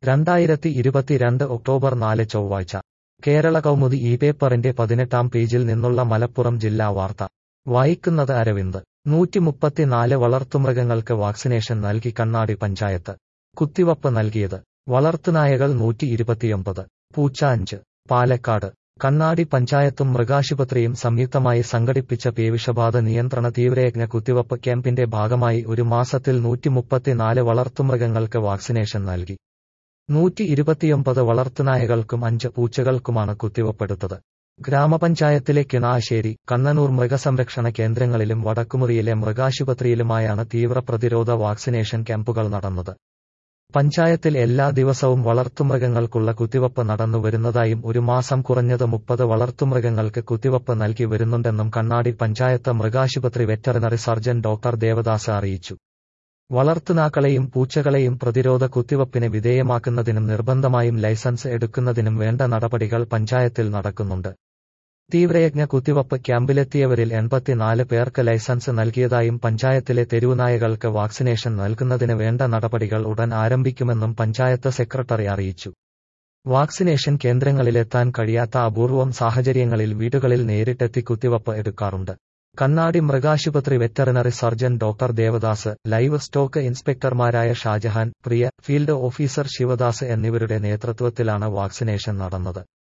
രണ്ടായിരത്തി ഇരുപത്തിരണ്ട് ഒക്ടോബർ നാല് ചൊവ്വാഴ്ച കേരള കൗമുദി ഈ പേപ്പറിന്റെ പതിനെട്ടാം പേജിൽ നിന്നുള്ള മലപ്പുറം ജില്ലാ വാർത്ത വായിക്കുന്നത് അരവിന്ദ് നൂറ്റിമുപ്പത്തിനാല് വളർത്തുമൃഗങ്ങൾക്ക് വാക്സിനേഷൻ നൽകി കണ്ണാടി പഞ്ചായത്ത് കുത്തിവപ്പ് നൽകിയത് വളർത്തുനായകൾ നൂറ്റി ഇരുപത്തിയൊമ്പത് പൂച്ച അഞ്ച് പാലക്കാട് കണ്ണാടി പഞ്ചായത്തും മൃഗാശുപത്രിയും സംയുക്തമായി സംഘടിപ്പിച്ച പേവിഷബാധ നിയന്ത്രണ തീവ്രയജ്ഞ കുത്തിവപ്പ് ക്യാമ്പിന്റെ ഭാഗമായി ഒരു മാസത്തിൽ നൂറ്റിമുപ്പത്തിനാല് വളർത്തുമൃഗങ്ങൾക്ക് വാക്സിനേഷൻ നൽകി നൂറ്റി ഇരുപത്തിയൊമ്പത് വളർത്തുനായകൾക്കും അഞ്ച് പൂച്ചകൾക്കുമാണ് കുത്തിവപ്പെടുത്തത് ഗ്രാമപഞ്ചായത്തിലെ കിണാശ്ശേരി കണ്ണനൂർ മൃഗസംരക്ഷണ കേന്ദ്രങ്ങളിലും വടക്കുമുറിയിലെ മൃഗാശുപത്രിയിലുമായാണ് തീവ്ര പ്രതിരോധ വാക്സിനേഷൻ ക്യാമ്പുകൾ നടന്നത് പഞ്ചായത്തിൽ എല്ലാ ദിവസവും വളർത്തുമൃഗങ്ങൾക്കുള്ള കുത്തിവപ്പ് നടന്നുവരുന്നതായും ഒരു മാസം കുറഞ്ഞത് മുപ്പത് വളർത്തുമൃഗങ്ങൾക്ക് കുത്തിവപ്പ് നൽകി വരുന്നുണ്ടെന്നും കണ്ണാടി പഞ്ചായത്ത് മൃഗാശുപത്രി വെറ്ററിനറി സർജൻ ഡോക്ടർ ദേവദാസ് അറിയിച്ചു വളർത്തുനാക്കളെയും പൂച്ചകളെയും പ്രതിരോധ കുത്തിവപ്പിന് വിധേയമാക്കുന്നതിനും നിർബന്ധമായും ലൈസൻസ് എടുക്കുന്നതിനും വേണ്ട നടപടികൾ പഞ്ചായത്തിൽ നടക്കുന്നുണ്ട് തീവ്രയജ്ഞ കുത്തിവപ്പ് ക്യാമ്പിലെത്തിയവരിൽ എൺപത്തിനാല് പേർക്ക് ലൈസൻസ് നൽകിയതായും പഞ്ചായത്തിലെ തെരുവുനായകൾക്ക് വാക്സിനേഷൻ നൽകുന്നതിന് വേണ്ട നടപടികൾ ഉടൻ ആരംഭിക്കുമെന്നും പഞ്ചായത്ത് സെക്രട്ടറി അറിയിച്ചു വാക്സിനേഷൻ കേന്ദ്രങ്ങളിലെത്താൻ കഴിയാത്ത അപൂർവം സാഹചര്യങ്ങളിൽ വീടുകളിൽ നേരിട്ടെത്തി കുത്തിവപ്പ് എടുക്കാറുണ്ട് കണ്ണാടി മൃഗാശുപത്രി veterinary surgeon doctor Devadas live stock ഇൻസ്പെക്ടർമാരായ ഷാജഹാൻ പ്രിയ ഫീൽഡ് ഓഫീസർ ശിവദാസ് എന്നിവരുടെ നേതൃത്വത്തിലാണ് വാക്സിനേഷൻ നടന്നത്